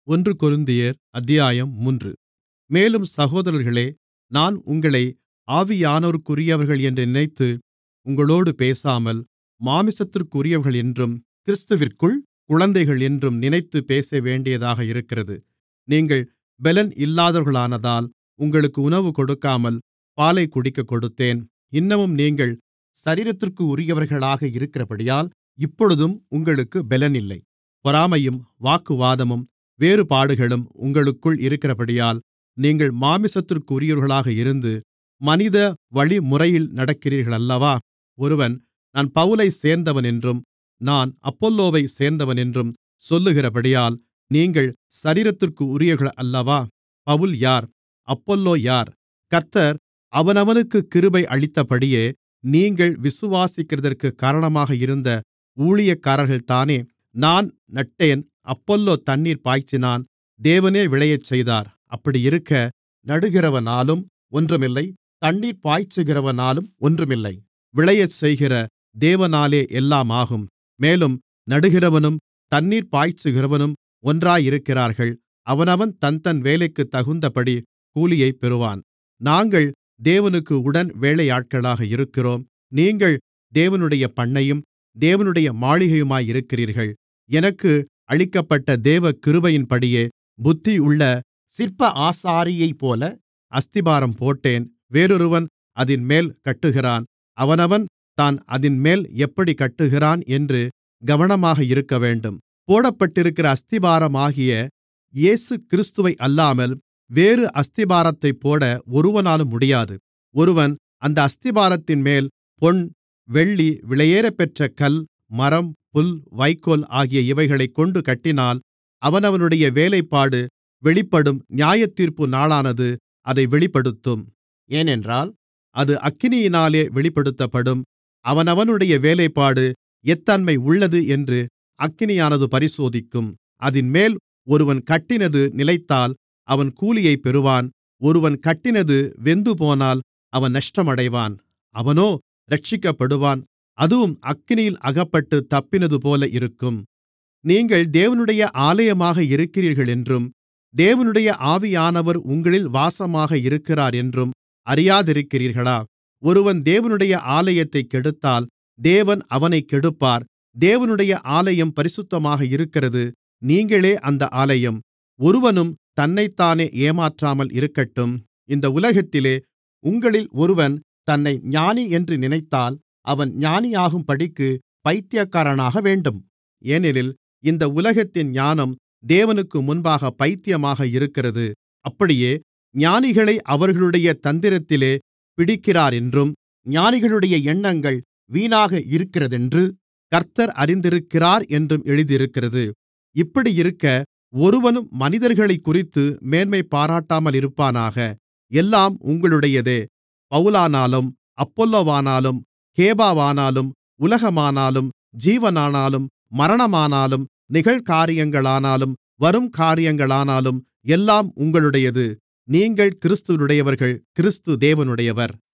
ஒன்று கொரிந்தியர் அத்தியாயம் மூன்று மேலும் சகோதரர்களே நான் உங்களை ஆவியானவருக்குரியவர்கள் என்று நினைத்து உங்களோடு பேசாமல் மாம்சத்திற்குரியவர்கள் என்றும் கிறிஸ்துவிற்குள் குழந்தைகள் என்றும் நினைத்துப் பேசவேண்டியதாக இருக்கிறது நீங்கள் பெலன் இல்லாதவர்களானதால் உங்களுக்கு உணவு கொடுக்காமல் பாலைக் குடிக்கக் கொடுத்தேன் இன்னமும் நீங்கள் சரீரத்திற்குரியவர்களாக இருக்கிறபடியால் இப்பொழுதும் உங்களுக்குப் பெலன் இல்லை பொறாமையும் வாக்குவாதமும் வேறுபாடுகளும் உங்களுக்குள் இருக்கிறபடியால் நீங்கள் மாம்சத்திற்குரியவர்களாக இருந்து மனித வழிமுறையில் நடக்கிறீர்களல்லவா ஒருவன் நான் பவுலைச் சேர்ந்தவனென்றும் நான் அப்பொல்லோவைச் சேர்ந்தவனென்றும் சொல்லுகிறபடியால் நீங்கள் சரீரத்திற்குரியவர்கள் அல்லவா பவுல் யார் அப்பொல்லோ யார் கர்த்தர் அவனவனுக்குக் கிருபை அளித்தபடியே நீங்கள் விசுவாசிக்கிறதற்குக் காரணமாக இருந்த ஊழியக்காரர்கள்தானே நான் நட்டேன் அப்பொல்லோ தண்ணீர் பாய்ச்சினான் தேவனே விளையச்செய்தார் அப்படியிருக்க நடுகிறவனாலும் ஒன்றுமில்லை தண்ணீர் பாய்ச்சுகிறவனாலும் ஒன்றுமில்லை விளையச்செய்கிற தேவனாலே எல்லாம் ஆகும் மேலும் நடுகிறவனும் தண்ணீர் பாய்ச்சுகிறவனும் ஒன்றாயிருக்கிறார்கள் அவனவன் தன்தன் வேலைக்குத் தகுந்தபடி கூலியைப் பெறுவான் நாங்கள் தேவனுக்கு உடன் வேலையாட்களாக இருக்கிறோம் நீங்கள் தேவனுடைய பண்ணையும் தேவனுடைய மாளிகையுமாயிருக்கிறீர்கள் எனக்கு அளிக்கப்பட்ட தேவ கிருபையின்படியே புத்தியுள்ள சிற்ப ஆசாரியைப்போல அஸ்திபாரம் போட்டேன் வேறொருவன் அதின்மேல் கட்டுகிறான் அவனவன் தான் அதின்மேல் எப்படிக் கட்டுகிறான் என்று கவனமாக இருக்கவேண்டும் போடப்பட்டிருக்கிற அஸ்திபாரமாகிய இயேசுகிறிஸ்துவை அல்லாமல் வேறு அஸ்திபாரத்தைப் போட ஒருவனாலும் முடியாது ஒருவன் அந்த அஸ்திபாரத்தின்மேல் பொன் வெள்ளி விலையேறப்பெற்ற கல் மரம் புல் வைக்கோல் ஆகிய இவைகளைக் கொண்டு கட்டினால் அவனவனுடைய வேலைப்பாடு வெளிப்படும் நியாயத்தீர்ப்பு நாளானது அதை வெளிப்படுத்தும் ஏனென்றால் அது அக்கினியினாலே வெளிப்படுத்தப்படும் அவனவனுடைய வேலைப்பாடு எத்தன்மை உள்ளது என்று அக்கினியானது பரிசோதிக்கும் அதின்மேல் ஒருவன் கட்டினது நிலைத்தால் அவன் கூலியைப் பெறுவான் ஒருவன் கட்டினது வெந்துபோனால் அவன் நஷ்டமடைவான் அவனோ இரட்சிக்கப்படுவான் அதுவும் அக்கினியில் அகப்பட்டு தப்பினதுபோல இருக்கும் நீங்கள் தேவனுடைய ஆலயமாக இருக்கிறீர்களென்றும் தேவனுடைய ஆவியானவர் உங்களில் வாசமாக இருக்கிறார் என்றும் அறியாதிருக்கிறீர்களா ஒருவன் தேவனுடைய ஆலயத்தைக் கெடுத்தால் தேவன் அவனைக் கெடுப்பார் தேவனுடைய ஆலயம் பரிசுத்தமாக இருக்கிறது நீங்களே அந்த ஆலயம் ஒருவனும் தன்னைத்தானே ஏமாற்றாமல் இருக்கட்டும் இந்த உலகத்திலே உங்களில் ஒருவன் தன்னை ஞானி என்று நினைத்தால் அவன் ஞானியாகும்படிக்கு பைத்தியக்காரனாக வேண்டும் ஏனெனில் இந்த உலகத்தின் ஞானம் தேவனுக்கு முன்பாக பைத்தியமாக இருக்கிறது அப்படியே ஞானிகளை அவர்களுடைய தந்திரத்திலே பிடிக்கிறாரென்றும் ஞானிகளுடைய எண்ணங்கள் வீணாக இருக்கிறதென்று கர்த்தர் அறிந்திருக்கிறார் என்றும் எழுதியிருக்கிறது இப்படியிருக்க ஒருவனும் மனிதர்களைக்குறித்து மேன்மை பாராட்டாமல் இருப்பானாக எல்லாம் உங்களுடையதே பவுலானாலும் அப்பொல்லோவானாலும் கேபாவானாலும் உலகமானாலும் ஜீவனானாலும் மரணமானாலும் நிகழ்காரியங்களானாலும் வரும் காரியங்களானாலும் எல்லாம் உங்களுடையது நீங்கள் கிறிஸ்துவினுடையவர்கள் கிறிஸ்து தேவனுடையவர்